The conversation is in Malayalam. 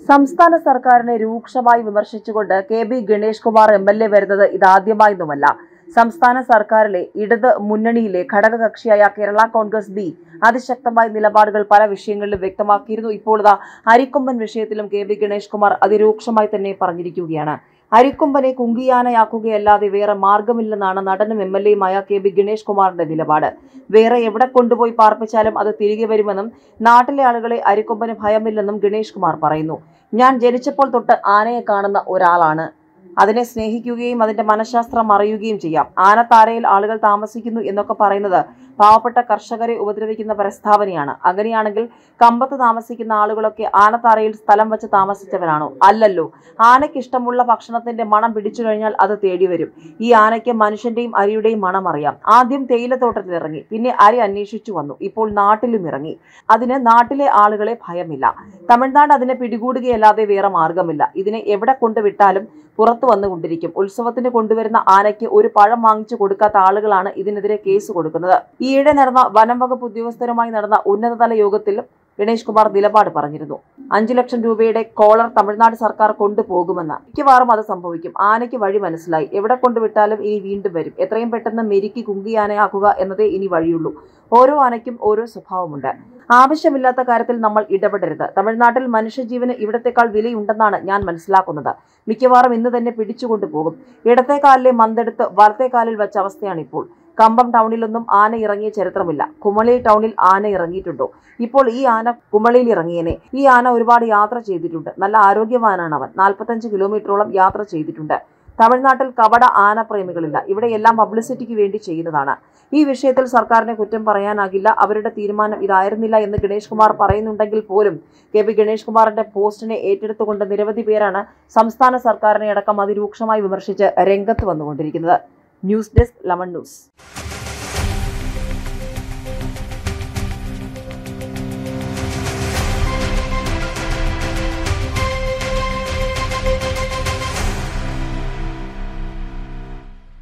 സംസ്ഥാന സർക്കാരിനെ രൂക്ഷമായി വിമർശിച്ചുകൊണ്ട് K B Ganesh Kumar M L A വരുന്നത് ഇതാദ്യമായൊന്നുമല്ല സംസ്ഥാന സർക്കാരിലെ ഇടത് മുന്നണിയിലെ ഘടകകക്ഷിയായ കേരള കോൺഗ്രസ് ബി അതിശക്തമായ നിലപാടുകൾ പല വിഷയങ്ങളിലും വ്യക്തമാക്കിയിരുന്നു ഇപ്പോൾ ഇതാ അരിക്കൊമ്പൻ വിഷയത്തിലും കെ ബി ഗണേഷ് കുമാർ അതിരൂക്ഷമായി തന്നെ പറഞ്ഞിരിക്കുകയാണ് അരിക്കൊമ്പനെ കുങ്കിയാനയാക്കുകയല്ലാതെ വേറെ മാർഗമില്ലെന്നാണ് നടനും എം എൽ എയുമായ കെ ബി ഗണേഷ് കുമാറിന്റെ നിലപാട് വേറെ എവിടെ കൊണ്ടുപോയി പാർപ്പിച്ചാലും അത് തിരികെ വരുമെന്നും നാട്ടിലെ ആളുകളെ അരിക്കൊമ്പന് ഭയമില്ലെന്നും ഗണേഷ് കുമാർ പറയുന്നു ഞാൻ ജനിച്ചപ്പോൾ തൊട്ട് ആനയെ കാണുന്ന ഒരാളാണ് അതിനെ സ്നേഹിക്കുകയും അതിന്റെ മനഃശാസ്ത്രം അറിയുകയും ചെയ്യാം ആനത്താരയിൽ ആളുകൾ താമസിക്കുന്നു എന്നൊക്കെ പറയുന്നത് പാവപ്പെട്ട കർഷകരെ ഉപദ്രവിക്കുന്ന പ്രസ്താവനയാണ് അങ്ങനെയാണെങ്കിൽ കമ്പത്ത് താമസിക്കുന്ന ആളുകളൊക്കെ ആനത്താരയിൽ സ്ഥലം വെച്ച് താമസിച്ചവരാണോ അല്ലല്ലോ ആനയ്ക്ക് ഇഷ്ടമുള്ള ഭക്ഷണത്തിന്റെ മണം പിടിച്ചു കഴിഞ്ഞാൽ അത് തേടി വരും ഈ ആനയ്ക്ക് മനുഷ്യന്റെയും അരിയുടെയും മണം അറിയാം ആദ്യം തേയിലത്തോട്ടത്തിൽ ഇറങ്ങി പിന്നെ അരി അന്വേഷിച്ചു വന്നു ഇപ്പോൾ നാട്ടിലും ഇറങ്ങി അതിന് നാട്ടിലെ ആളുകളെ ഭയമില്ല തമിഴ്നാട് അതിനെ പിടികൂടുകയല്ലാതെ വേറെ മാർഗമില്ല ഇതിനെ എവിടെ കൊണ്ടുവിട്ടാലും പുറത്തു വന്നുകൊണ്ടിരിക്കും ഉത്സവത്തിന് കൊണ്ടുവരുന്ന ആനയ്ക്ക് ഒരു പഴം വാങ്ങിച്ചു കൊടുക്കാത്ത ആളുകളാണ് ഇതിനെതിരെ കേസ് കൊടുക്കുന്നത് ഈയിടെ നടന്ന വനം വകുപ്പ് ഉദ്യോഗസ്ഥരുമായി നടന്ന ഉന്നതതല യോഗത്തിൽ ഗണേഷ് കുമാർ നിലപാട് പറഞ്ഞിരുന്നു അഞ്ചു ലക്ഷം രൂപയുടെ കോളർ തമിഴ്നാട് സർക്കാർ കൊണ്ടുപോകുമെന്ന് മിക്കവാറും അത് സംഭവിക്കും ആനയ്ക്ക് വഴി മനസ്സിലായി എവിടെ കൊണ്ടുവിട്ടാലും ഇനി വീണ്ടും വരും എത്രയും പെട്ടെന്ന് മെരുക്കി കുങ്കിയാനയാക്കുക എന്നതേ ഇനി വഴിയുള്ളൂ ഓരോ ആനയ്ക്കും ഓരോ സ്വഭാവമുണ്ട് ആവശ്യമില്ലാത്ത കാര്യത്തിൽ നമ്മൾ ഇടപെടരുത് തമിഴ്നാട്ടിൽ മനുഷ്യജീവന് ഇവിടത്തെക്കാൾ വിലയുണ്ടെന്നാണ് ഞാൻ മനസ്സിലാക്കുന്നത് മിക്കവാറും ഇന്ന് തന്നെ പിടിച്ചുകൊണ്ടു പോകും ഇടത്തെ കാലിലെ മന്തെടുത്ത് വലത്തെ കാലിൽ വെച്ച അവസ്ഥയാണ് ഇപ്പോൾ കമ്പം ടൗണിലൊന്നും ആന ഇറങ്ങിയ ചരിത്രമില്ല കുമളി ടൗണിൽ ആന ഇറങ്ങിയിട്ടുണ്ടോ ഇപ്പോൾ ഈ ആന കുമളിയിൽ ഇറങ്ങിയനെ ഈ ആന ഒരുപാട് യാത്ര ചെയ്തിട്ടുണ്ട് നല്ല ആരോഗ്യവാനാണ് അവൻ നാൽപ്പത്തഞ്ച് കിലോമീറ്ററോളം യാത്ര ചെയ്തിട്ടുണ്ട് തമിഴ്നാട്ടിൽ കപട ആനപ്രേമികളില്ല ഇവിടെ എല്ലാം പബ്ലിസിറ്റിക്ക് വേണ്ടി ചെയ്യുന്നതാണ് ഈ വിഷയത്തിൽ സർക്കാരിനെ കുറ്റം പറയാനാകില്ല അവരുടെ തീരുമാനം ഇതായിരുന്നില്ല എന്ന് ഗണേഷ് കുമാർ പറയുന്നുണ്ടെങ്കിൽ പോലും കെ പി ഗണേഷ് കുമാറിന്റെ പോസ്റ്റിനെ ഏറ്റെടുത്തുകൊണ്ട് നിരവധി പേരാണ് സംസ്ഥാന സർക്കാരിനെ അടക്കം അതിരൂക്ഷമായി വിമർശിച്ച് രംഗത്ത് വന്നുകൊണ്ടിരിക്കുന്നത് ന്യൂസ് ഡെസ്ക് ലമൺ ന്യൂസ്